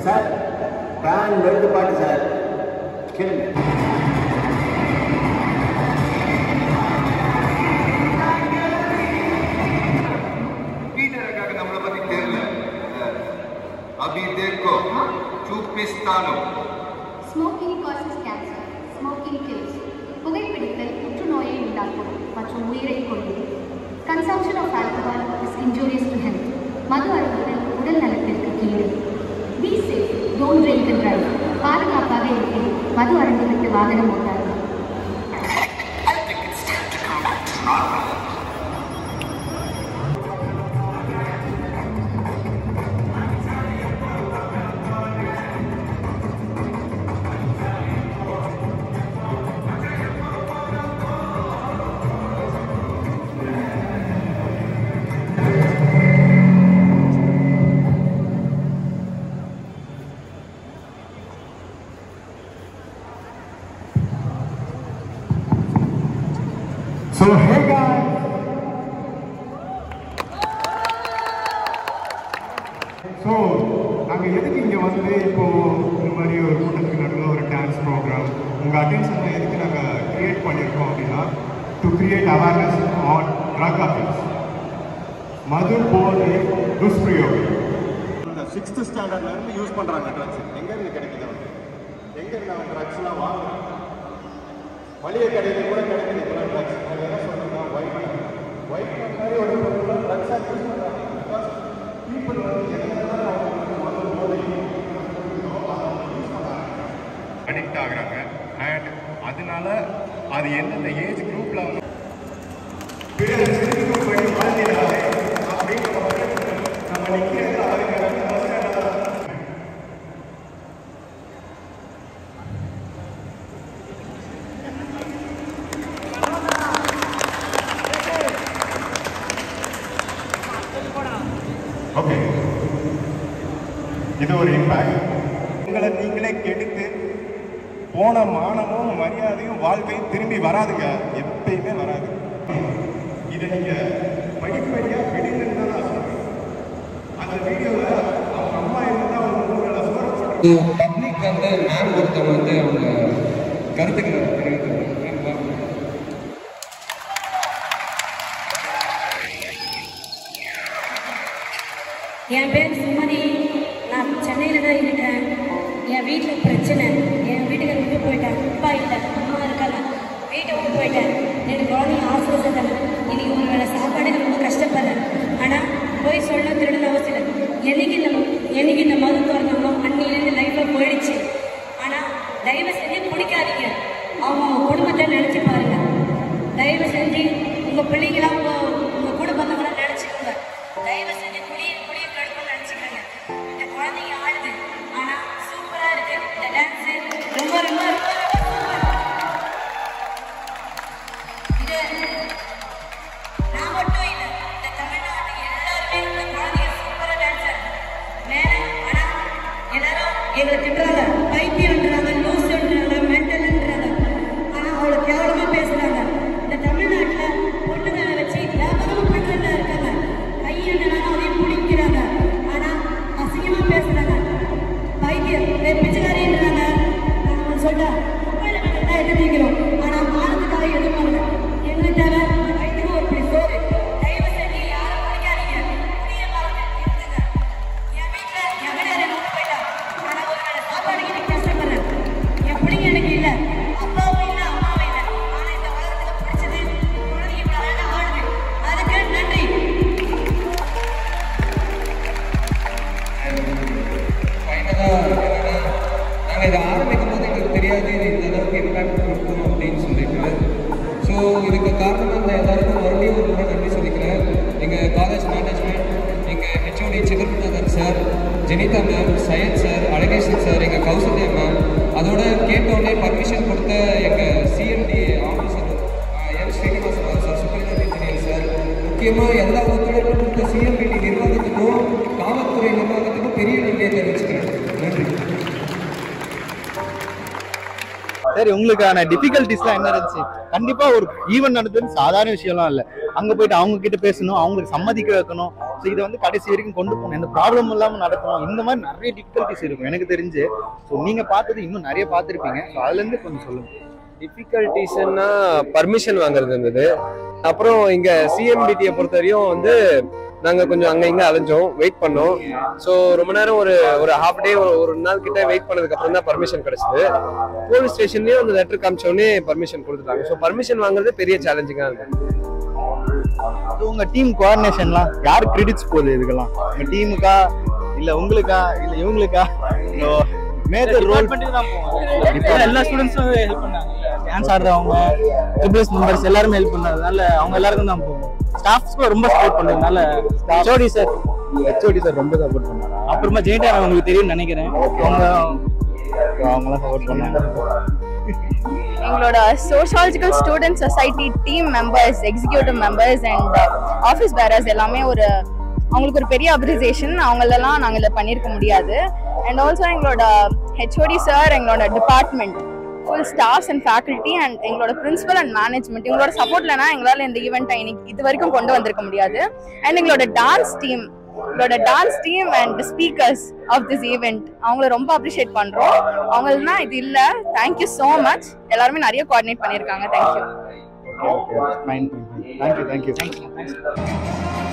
Sir pan வெறுத்து பாட்டு sir கேளுங்க పీటర్ நம்மளை பத்தி தெரியல அபி தேக்கோ చూపిస్తాను smoking causes cancer smoking kills புகைப்பிடித்தல் புற்றுநோயை உண்டாக்கும் மற்றும் உயிரை கொல்லும் consumption of alcohol is injurious to health மது அருந்துதல் உடல் நலத்திற்கு கேடு be safe don't drink and drive பாதுகாப்பாக இருக்கேன் மது அருந்துவிட்டு வாகனம் ஓட்டாது So hey guys. ஸோ நாங்கள் எதுக்கு இங்கே வந்து இப்போ இந்த மாதிரி ஒரு கூட்டத்துக்கு நடுவில் ஒரு டான்ஸ் ப்ரோக்ராம் உங்கள் அட்டென்ஷனை எதுக்கு நாங்கள் கிரியேட் பண்ணியிருக்கோம் அப்படின்னா to create awareness on drug affects மது போதை துஷ்பிரயோகம் இந்த சிக்ஸ்த் ஸ்டாண்டர்ட்ல இருந்து யூஸ் பண்ணுறாங்க ட்ரக்ஸ் எங்கேருந்து கிடைக்குது அவனுக்கு எங்கேருந்து அவன் ட்ரக்ஸ்லாம் வாங்குறான் மளிகை கடையில் கூட கிடைக்குது இப்போ ட்ரக்ஸ் நான் என்ன சொல்றேன்னா ஒயிட் ஒயிட் மாதிரி ஒரு பொருள் ட்ரக்ஸாக யூஸ் பண்ணுறாங்க பிகாஸ் பீப்புள் வந்து என்னென்ன அவங்களுக்கு மது போதை அடிக்ட் ஆகுறாங்க அண்ட் அதனால அது எந்தெந்த ஏஜ் குரூப்ல வந்து பிறர் சிறுகும்படி வாழ்ந்தினாலே அப்படிங்கிற மாதிரி நம்ம நிற்கிறது அதுக்கு ரெண்டு வருஷம் ஓகே இது ஒரு இம்பாக்ட் உங்களை நீங்களே கெடுத்து போன மானமும் மரியாதையும் வாழ்க்கையும் திரும்பி வராதுங்க எப்பயுமே வராது இதை நீங்க படிப்படியாக விடுங்கன்னு தான் நான் சொல்றேன் அந்த வீடியோவில் அவங்க அம்மா இருந்தால் அவங்க உங்களை சோறு பப்ளிக் வந்து மேம் ஒருத்தவங்க வந்து அவங்க கருத்துக்களை தெரிவிக்கிறாங்க என் பேர் சுமதி நான் சென்னையில் தான் இருக்கேன் என் வீட்டில் பிரச்சனை என் வீட்டுக்கு விட்டு போயிட்டேன் அப்பா இல்லை அம்மா இருக்காங்க வீட்டை விட்டு போயிட்டேன் எனக்கு குழந்தைங்க ஹாஸ்டல் சேர்த்தேன் இன்னைக்கு ஒரு வேளை சாப்பாடுக்கு ரொம்ப கஷ்டப்படுறேன் ஆனால் போய் சொல்ல திருடன அவசியம் இல்லை என்னைக்கு இந்த என்னைக்கு இந்த மது திறந்தோமோ அன்னிலேருந்து லைஃப்பில் போயிடுச்சு ஆனால் தயவு செஞ்சு குடிக்காதீங்க அவங்க அவங்க குடும்பத்தை நினச்சி பாருங்க தயவு செஞ்சு உங்கள் பிள்ளைங்களாம் உங்கள் உங்கள் கூட பிறந்தவங்களாம் நினச்சிக்கோங்க தயவு செஞ்சு குடிய குடிய கடுப்புன்னு நினச்சிக்கோங்க இந்த குழந்தைங்க ஆடுது ஆனால் சூப்பராக இருக்கு இந்த டான்ஸு ரொம்ப ரொம்ப ரொம்ப ரொம்ப சூப்பர் இது நான் மட்டும் இல்லை இந்த தமிழ்நாட்டு எல்லாருமே இந்த குழந்தைங்க சூப்பராக டான்ஸர் மேலே ஆனால் எல்லாரும் எங்களை திட்டுறாங்க பைத்தியம்ன்றாங்க லூசுன்றாங்க மென்டல்ன்றாங்க ஆனால் அவ்வளோ கேவலமாக பேசுகிறாங்க இந்த தமிழ்நாட்டில் பொண்ணுங்களை வச்சு வியாபாரம் பண்ணுறதுல இருக்காங்க பையன்றாங்க அதையும் பிடிக்கிறாங்க ஆனால் அசிங்கமாக பேசுகிறாங்க பைத்தியம் பிச்சைக்காரின்றாங்க நான் சொல்லிட்டேன் மொபைலில் நாங்கள் தான் எடுத்து வைக்கிறோம் ஆனால் மானத்துக்காக எதுவும் பண்ணல என்ன தேவை வயிற்றுக்கு ஒரு பிடி சோறு தயவு செஞ்சு யாரும் குடிக்காதீங்க குடிய மறந்து நிறுத்துங்க என் வீட்டில் என் வீடு விட்டு போயிட்டான் ஆனால் ஒரு வேளை சாப்பாடுக்கு இன்னைக்கு கஷ்டப்படுறேன் என் பிள்ளைங்க எனக்கு இல்லை அப்பாவும் இல்லை அம்மாவும் இல்லை ஆனால் இந்த உலகத்தில் பிடிச்சது குழந்தைங்க இப்படி அழகாக ஆடுது அதுக்கு நன்றி ஃபைனலாக என்னன்னா நாங்கள் இதை ஆரம்பிக்கும் போது எங்களுக்கு தெரியாது இது இந்த அளவுக்கு இம்பாக்ட் கொடுக்கும் அப்படின்னு சொல்லிட்டு ஸோ இதுக்கு காரணமாக இந்த எல்லாருக்கும் மறுபடியும் ஒரு முறை நன்றி சொல்லிக்கிறேன் எங்கள் காலேஜ் மேனேஜ்மெண்ட் எங்கள் HOD Chidambaranathan sir Jenitha ma'am Syed sir Azhagesan sir எங்கள் கௌசல்யா மேம் அதோட கேட்டோடனே பர்மிஷன் கொடுத்த எங்கள் CMD officer N Srinivasan sir supreme engineer sir முக்கியமாக எல்லா ஒத்துழைப்பும் கொடுத்த சிஎம்பிடி நிர்வாகத்துக்கும் காவல்துறை நிர்வாகத்துக்கும் பெரிய நன்றியை தெரிவிச்சுக்கிறேன் நன்றி சரி உங்களுக்கான டிஃபிகல்ட்டிஸ்லாம் என்ன இருந்துச்சு கண்டிப்பா ஒரு ஈவெண்ட் நடத்துறது சாதாரண விஷயம்லாம் இல்லை அங்க போயிட்டு அவங்க கிட்ட பேசணும் அவங்களுக்கு சம்மதிக்க வைக்கணும் ஸோ இதை வந்து கடைசி வரைக்கும் கொண்டு போகணும் எந்த ப்ராப்ளம் இல்லாமல் நடக்கணும் இந்த மாதிரி நிறைய டிஃபிகல்ட்டிஸ் இருக்கும் எனக்கு தெரிஞ்சு ஸோ நீங்கள் பார்த்தது இன்னும் நிறைய பார்த்துருப்பீங்க ஸோ அதுலேருந்து கொஞ்சம் சொல்லுங்கள் டிஃபிகல்ட்டிஸ்னா பர்மிஷன் வாங்குறது இருந்தது அப்புறம் இங்க சிஎம்பிடியை பொறுத்த வரையும் வந்து நாங்க கொஞ்சம் அங்க இங்க அலைஞ்சோம் வெயிட் பண்ணோம் ஸோ ரொம்ப நேரம் ஒரு ஒரு ஹாஃப் டே ஒரு ஒரு நாள் கிட்ட வெயிட் பண்ணதுக்கு அப்புறம் தான் பர்மிஷன் கிடைச்சது போலீஸ் ஸ்டேஷன்லயும் அந்த லெட்டர் காமிச்சோடனே பர்மிஷன் கொடுத்துட்டாங்க ஸோ பர்மிஷன் வாங்குறது பெரிய சேலஞ்சிங்கா இருக்கு ஸோ உங்கள் டீம் கோஆர்டினேஷன்லாம் யார் கிரெடிட்ஸ் போகுது இதுக்கெல்லாம் உங்கள் டீமுக்கா இல்லை உங்களுக்கா இல்லை இவங்களுக்கா மேஜர் ரோல் இப்போ எல்லா ஸ்டூடெண்ட்ஸும் ஹெல்ப் பண்ணாங்க டான்ஸ் ஆடுறவங்க ட்ரிபிள்ஸ் மெம்பர்ஸ் எல்லாருமே ஹெல்ப் பண்ணதுனால அவங்க எல்லாருக்கும் தான் போகும் ஸ்டாஃப்ஸ்க்கும் ரொம்ப சப்போர்ட் பண்ணதுனால ஹெச்ஓடி சார் ஹெச்ஓடி சார் ரொம்ப சப்போர்ட் பண்ணாரா அப்புறமா ஜெயிண்ட் உங்களுக்கு தெரியும்னு நினைக்கிறேன் அவங்க அவங்களாம் சப்போர்ட் பண்ணாங்க எங்களோட sociological student society team members executive members and office bearers எல்லாமே ஒரு அவங்களுக்கு ஒரு பெரிய அப்ரிசியேஷன் அவங்களெல்லாம் நாங்கள் இதை பண்ணியிருக்க முடியாது அண்ட் ஆல்சோ எங்களோட ஹெச்ஓடி சார் எங்களோட department full staffs and faculty and எங்களோட பிரின்சிபல் அண்ட் மேனேஜ்மெண்ட் இவங்களோட சப்போர்ட் இல்லைனா எங்களால் இந்த ஈவெண்ட்டை இன்னைக்கு இது வரைக்கும் கொண்டு வந்திருக்க முடியாது அண்ட் எங்களோட டான்ஸ் டீம் எங்களோட dance team and speakers of this event அவங்கள ரொம்ப அப்ரிஷியேட் பண்றோம் அவங்களா இது இல்ல தேங்க்யூ ஸோ மச் எல்லாருமே நிறைய கோஆர்டினேட் பண்ணியிருக்காங்க thank you okay okay fine thank you thank you